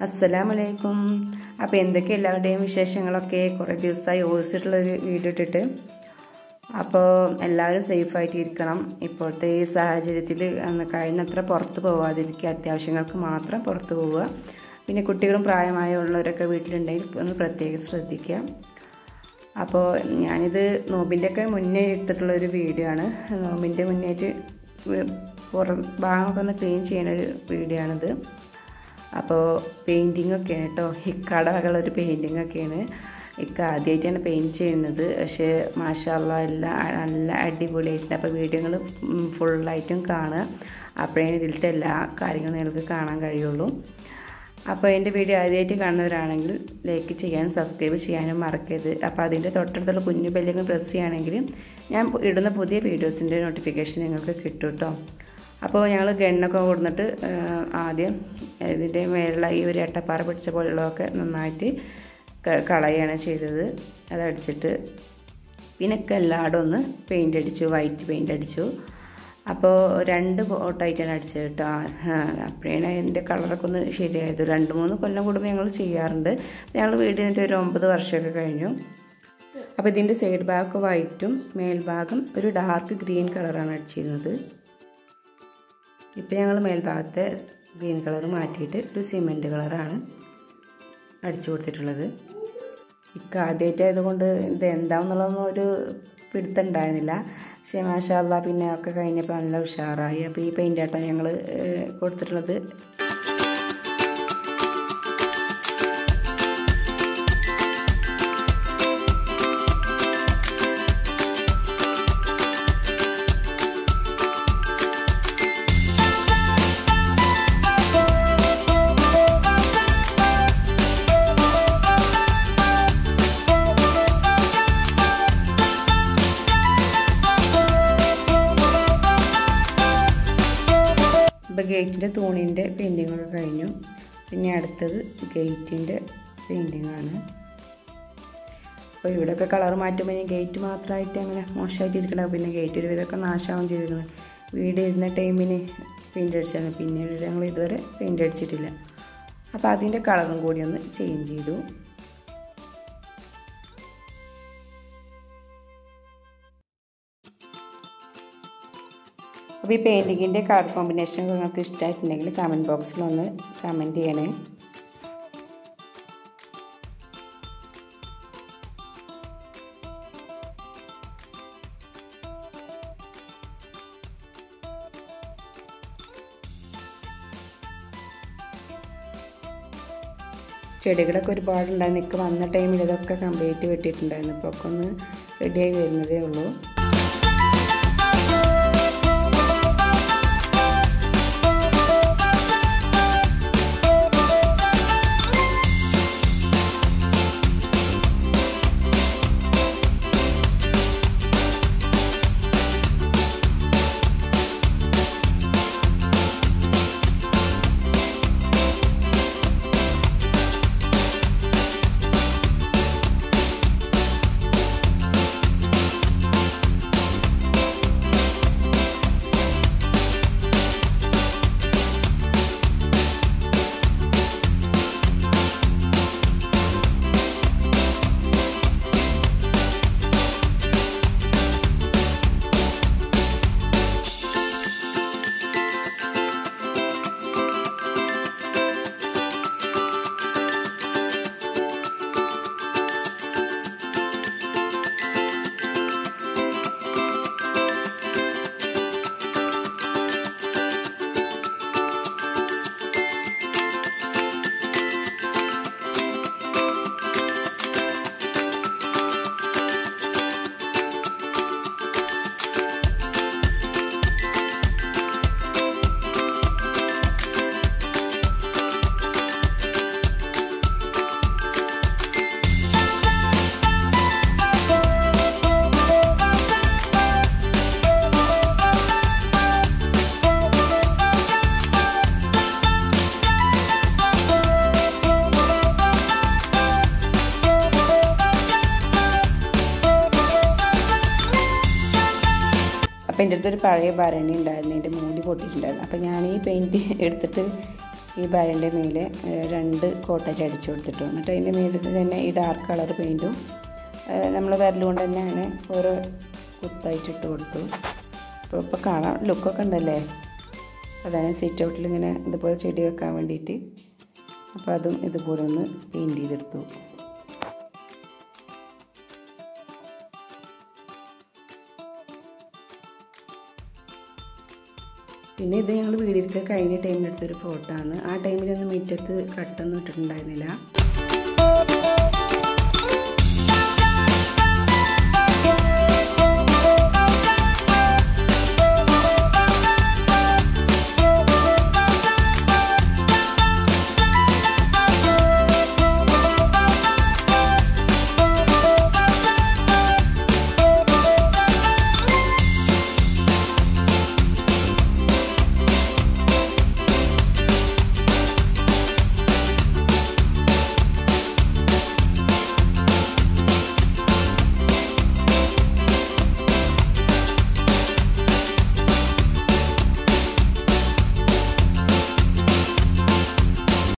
അസ്സലാമലൈക്കും അപ്പോൾ എന്തൊക്കെ എല്ലാവരുടെയും വിശേഷങ്ങളൊക്കെ കുറേ ദിവസമായി ഓടിച്ചിട്ടുള്ളൊരു വീഡിയോ ഇട്ടിട്ട് അപ്പോൾ എല്ലാവരും സേഫായിട്ട് ഇരിക്കണം ഇപ്പോഴത്തെ ഈ സാഹചര്യത്തിൽ കഴിഞ്ഞത്ര പുറത്ത് പോവാതിരിക്കുക അത്യാവശ്യങ്ങൾക്ക് മാത്രം പുറത്ത് പോവുക പിന്നെ കുട്ടികളും പ്രായമായുള്ളവരൊക്കെ വീട്ടിലുണ്ടെങ്കിൽ ഒന്ന് പ്രത്യേകം ശ്രദ്ധിക്കുക അപ്പോൾ ഞാനിത് നോമ്പിൻ്റെയൊക്കെ മുന്നേ എടുത്തിട്ടുള്ളൊരു വീഡിയോ ആണ് നോമ്പിൻ്റെ മുന്നേറ്റ് പുറം ഭാഗമൊക്കെ ഒന്ന് ക്ലീൻ ചെയ്യുന്ന ഒരു വീഡിയോ ആണിത് അപ്പോൾ പെയിൻറ്റിങ് ഒക്കെയാണ് കേട്ടോ ഹിക്കാട വകയുള്ളൊരു പെയിൻറ്റിങ് ഒക്കെയാണ് ഇക്ക ആദ്യമായിട്ടാണ് പെയിൻറ്റ് ചെയ്യുന്നത് പക്ഷേ മാഷാല്ല എല്ലാം നല്ല അടിപൊളിയായിട്ടുണ്ട് അപ്പോൾ വീഡിയോകൾ ഫുള്ളായിട്ടും കാണുക അപ്പോഴേ ഇതിലത്തെ എല്ലാ കാര്യങ്ങളും നിങ്ങൾക്ക് കാണാൻ കഴിയുള്ളൂ അപ്പോൾ എൻ്റെ വീഡിയോ ആദ്യമായിട്ട് കാണുന്നവരാണെങ്കിൽ ലൈക്ക് ചെയ്യാനും സബ്സ്ക്രൈബ് ചെയ്യാനും മറക്കരുത് അപ്പോൾ അതിൻ്റെ തൊട്ടടുത്തുള്ള കുഞ്ഞു ബെല്ലിങ് പ്രസ് ചെയ്യുകയാണെങ്കിൽ ഞാൻ ഇടുന്ന പുതിയ വീഡിയോസിൻ്റെ നോട്ടിഫിക്കേഷൻ നിങ്ങൾക്ക് കിട്ടും കേട്ടോ അപ്പോൾ ഞങ്ങൾ ഗണ്ണൊക്കെ കൊടുത്തിട്ട് ആദ്യം ഇതിൻ്റെ മേലുള്ള ഈ ഒരു എട്ടപ്പാറ പിടിച്ച പോലുള്ളതൊക്കെ നന്നായിട്ട് കളയാണ് ചെയ്തത് അതടിച്ചിട്ട് പിന്നെ എല്ലായിടും ഒന്ന് പെയിൻ്റ് അടിച്ചു വൈറ്റ് പെയിൻ്റ് അടിച്ചു അപ്പോൾ രണ്ട് കോട്ടായിട്ടാണ് അടിച്ചത് കേട്ടോ അപ്പോഴാണ് എൻ്റെ കളറൊക്കെ ഒന്ന് ശരിയായത് രണ്ട് മൂന്ന് കൊല്ലം കൂടുമ്പോൾ ഞങ്ങൾ ചെയ്യാറുണ്ട് ഞങ്ങൾ വീടിൻ്റെ ഒരു ഒമ്പത് വർഷമൊക്കെ കഴിഞ്ഞു അപ്പോൾ ഇതിൻ്റെ സൈഡ് ഭാഗമൊക്കെ വൈറ്റും മേൽഭാഗം ഒരു ഡാർക്ക് ഗ്രീൻ കളറാണ് അടിച്ചിരുന്നത് ഇപ്പോൾ ഞങ്ങൾ മേൽഭാഗത്തെ ഗ്രീൻ കളർ മാറ്റിയിട്ട് ഒരു സിമെൻറ്റ് കളറാണ് അടിച്ചു കൊടുത്തിട്ടുള്ളത് ഇക്ക ആദ്യമായിട്ടായതുകൊണ്ട് ഇത് എന്താണെന്നുള്ളതൊന്നും ഒരു പിടുത്തം ഉണ്ടായിരുന്നില്ല പക്ഷേ മാഷാല്ല പിന്നെ ഒക്കെ കഴിഞ്ഞപ്പോൾ നല്ല ഉഷാറായി അപ്പോൾ ഈ പെയിൻ്റ് ആട്ടോ ഞങ്ങൾ കൊടുത്തിട്ടുള്ളത് ഇപ്പോൾ ഗേറ്റിൻ്റെ തൂണിൻ്റെ പെയിൻറ്റിങ്ങൊക്കെ കഴിഞ്ഞു പിന്നെ അടുത്തത് ഗേറ്റിൻ്റെ പെയിൻറ്റിങ്ങാണ് അപ്പോൾ ഇവിടെയൊക്കെ കളർ മാറ്റുമ്പോൾ ഇനി ഗേറ്റ് മാത്രമായിട്ട് അങ്ങനെ മോശമായിട്ട് ഇരിക്കണം പിന്നെ ഗേറ്റ് ഒരു വിധമൊക്കെ നാശമാവും ചെയ്തിരിക്കുന്നത് വീട് ഇരുന്ന ടൈമിന് പെയിൻ്റ് അടിച്ചാണ് പിന്നീട് ഞങ്ങൾ ഇതുവരെ പെയിൻ്റ് അടിച്ചിട്ടില്ല അപ്പോൾ അതിൻ്റെ കളറും കൂടി ഒന്ന് ചേഞ്ച് ചെയ്തു അപ്പോൾ ഈ പെയിൻറ്റിങ്ങിൻ്റെ കളർ കോമ്പിനേഷൻ നിങ്ങൾക്ക് ഇഷ്ടമായിട്ടുണ്ടെങ്കിൽ കമൻറ്റ് ബോക്സിൽ ഒന്ന് കമൻറ്റ് ചെയ്യണേ ചെടികളൊക്കെ ഒരുപാടുണ്ടായിരുന്നു നിൽക്ക് വന്ന ടൈമിൽ ഇതൊക്കെ കംപ്ലീറ്റ് വെട്ടിയിട്ടുണ്ടായിരുന്നു ഇപ്പോൾ ഒക്കെ ഒന്ന് റെഡിയായി വരുന്നതേ ഉള്ളൂ അപ്പോൾ എൻ്റെ അടുത്തൊരു പഴയ ഭരണി ഉണ്ടായിരുന്നു എൻ്റെ മൂടി പൊട്ടിയിട്ടുണ്ടായിരുന്നു അപ്പോൾ ഞാൻ ഈ പെയിൻറ്റ് എടുത്തിട്ട് ഈ ബാരൻ്റെ മേലെ രണ്ട് കോട്ടേജ് അടിച്ചു കൊടുത്തിട്ടു എന്നിട്ട് അതിൻ്റെ മേലെ തന്നെ ഈ ഡാർക്ക് കളർ പെയിൻറ്റും നമ്മൾ വിരലുകൊണ്ട് തന്നെ അങ്ങനെ ഓരോ കുത്തായിട്ട് ഇട്ട് കൊടുത്തു അപ്പോൾ ഇപ്പോൾ കാണാൻ ലുക്കൊക്കെ ഉണ്ടല്ലേ അതാണ് സിറ്റ് ഔട്ടിൽ ഇങ്ങനെ ഇതുപോലെ ചെടി വെക്കാൻ വേണ്ടിയിട്ട് അപ്പോൾ അതും ഇതുപോലെ ഒന്ന് പെയിൻറ്റ് ചെയ്തെടുത്തു പിന്നെ ഇത് ഞങ്ങൾ വീടിരിക്കൽ കഴിഞ്ഞ ടൈമിലെടുത്തൊരു ഫോട്ടോ ആണ് ആ ടൈമിലൊന്നും മുറ്റത്ത് കട്ടൊന്നും ഇട്ടിട്ടുണ്ടായിരുന്നില്ല